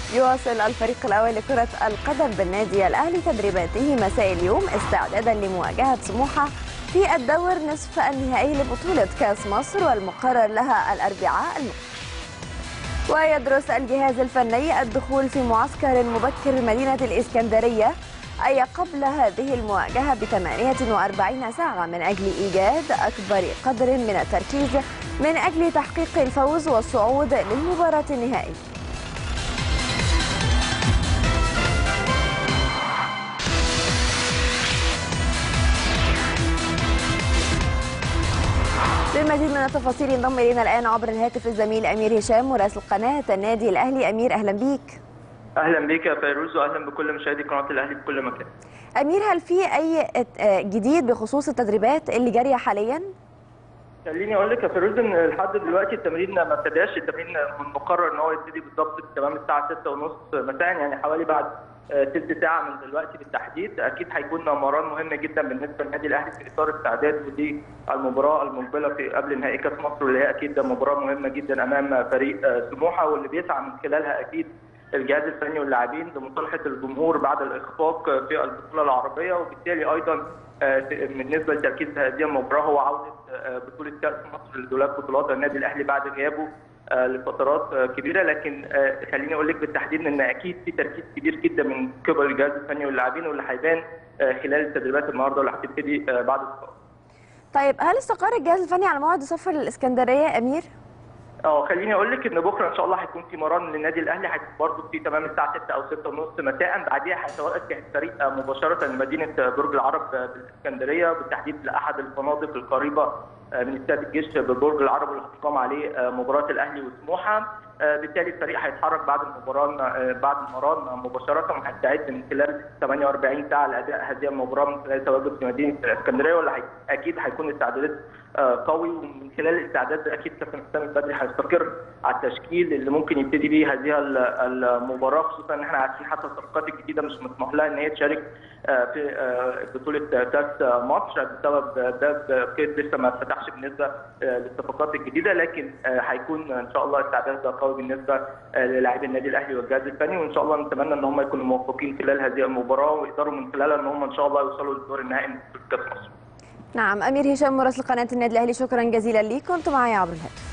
يواصل الفريق الأول لكرة القدم بالنادي الأهلي تدريباته مساء اليوم استعدادا لمواجهة سموحة في الدور نصف النهائي لبطولة كأس مصر والمقرر لها الأربعاء المقبل ويدرس الجهاز الفني الدخول في معسكر مبكر مدينة الإسكندرية أي قبل هذه المواجهة ب 48 ساعة من أجل إيجاد أكبر قدر من التركيز من أجل تحقيق الفوز والصعود للمباراة النهائية للمزيد من التفاصيل ينضم الينا الان عبر الهاتف الزميل امير هشام مراسل قناه النادي الاهلي امير اهلا بيك اهلا بك يا فيروز واهلا بكل مشاهدي قناه الاهلي في كل مكان امير هل في اي جديد بخصوص التدريبات اللي جاريه حاليا خليني اقول لك يا فيروز ان لحد دلوقتي التمرين ما ابتداش التمرين من مقرر ان هو يبتدي بالضبط تمام الساعه 6:30 مساء يعني حوالي بعد ثلث ساعه من دلوقتي بالتحديد اكيد هيكون مران مهم جدا بالنسبه للنادي الاهلي في اطار استعداده للمباراه المقبله في قبل نهائي كاس مصر واللي هي اكيد مباراه مهمه جدا امام فريق سموحه واللي بيسعى من خلالها اكيد الجهاز الفني واللاعبين لمصالحه الجمهور بعد الاخفاق في البطوله العربيه وبالتالي ايضا بالنسبه لتركيز هذه المباراه هو عوده بطوله كاس مصر لدولاب بطولات النادي الاهلي بعد غيابه لفترات كبيره لكن خليني اقول لك بالتحديد ان اكيد في تركيز كبير جدا من قبل الجهاز الفني واللاعبين واللي هيبان خلال التدريبات النهارده واللي هتبتدي بعد الصلاه. طيب هل استقر الجهاز الفني على موعد السفر للاسكندريه امير؟ اه خليني اقول لك ان بكره ان شاء الله هيكون في مران للنادي الاهلي هيكون برضه في تمام الساعه 6 او 6 ونص مساء بعديها هيتوجه الفريق مباشره لمدينه برج العرب بالاسكندريه بالتحديد لاحد الفنادق القريبه من استاد الجيش ببرج العرب اللي هتقام عليه مباراه الاهلي وسموحه بالتالي الفريق هيتحرك بعد المباراه بعد المران مباشره وهيستعد من خلال 48 ساعه لاداء هذه المباراه من خلال تواجد في مدينه الاسكندريه واللي اكيد هيكون استعدادات قوي ومن خلال الاستعداد ده اكيد كابتن حسام البدري هيستقر على التشكيل اللي ممكن يبتدي بيه هذه المباراه خصوصا ان احنا عارفين حتى الصفقات الجديده مش مسموح لها ان هي تشارك في بطوله كاس مصر بسبب باب قيد لسه ما اتفتحش بالنسبه للصفقات الجديده لكن هيكون ان شاء الله استعداد قوي بالنسبه للاعبي النادي الاهلي والجهاز الفني وان شاء الله نتمنى ان هم يكونوا موفقين خلال هذه المباراه ويقدروا من خلالها ان هم ان شاء الله يوصلوا للدور النهائي من كاس مصر. نعم امير هشام مراسل قناه النادي الاهلي شكرا جزيلا ليك كنت معي عبر الهاتف.